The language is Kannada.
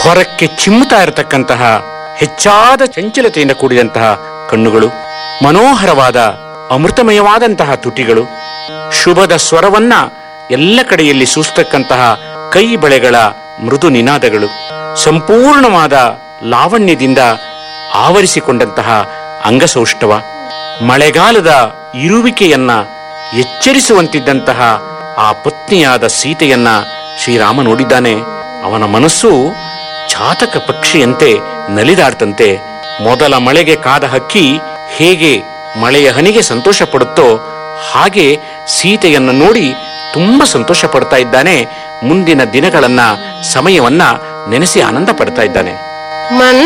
ಹೊರಕ್ಕೆ ಚಿಮ್ಮುತ್ತಾ ಇರತಕ್ಕಂತಹ ಹೆಚ್ಚಾದ ಚಂಚಲತೆಯಿಂದ ಕೂಡಿದಂತಹ ಕಣ್ಣುಗಳು ಮನೋಹರವಾದ ಅಮೃತಮಯವಾದಂತಹ ತುಟಿಗಳು ಶುಭದ ಸ್ವರವನ್ನ ಎಲ್ಲ ಕಡೆಯಲ್ಲಿ ಸೂಸ್ತಕ್ಕಂತಹ ಕೈ ಬಳೆಗಳ ಮೃದು ನಿನಾದಗಳು ಸಂಪೂರ್ಣವಾದ ಲಾವಣ್ಯದಿಂದ ಆವರಿಸಿಕೊಂಡಂತಹ ಅಂಗಸೌಷ್ಠವ ಮಳೆಗಾಲದ ಇರುವಿಕೆಯನ್ನ ಎಚ್ಚರಿಸುವಂತಿದ್ದಂತಹ ಆ ಪತ್ನಿಯಾದ ಸೀತೆಯನ್ನ ಶ್ರೀರಾಮ ನೋಡಿದ್ದಾನೆ ಅವನ ಮನಸ್ಸು ಚಾತಕ ಪಕ್ಷಿಯಂತೆ ನಲಿದಾಡ್ತಂತೆ ಮೊದಲ ಮಳೆಗೆ ಕಾದ ಹಕ್ಕಿ ಹೇಗೆ ಮಳೆಯ ಹನಿಗೆ ಸಂತೋಷ ಪಡುತ್ತೋ ಹಾಗೆ ಸೀತೆಯನ್ನು ನೋಡಿ ತುಂಬಾ ಸಂತೋಷ ಪಡ್ತಾ ಇದ್ದಾನೆ ಮುಂದಿನ ದಿನಗಳನ್ನ ಸಮಯವನ್ನ ನೆನೆಸಿ ಆನಂದ ಪಡ್ತಾ ಇದ್ದಾನೆ ಮನ್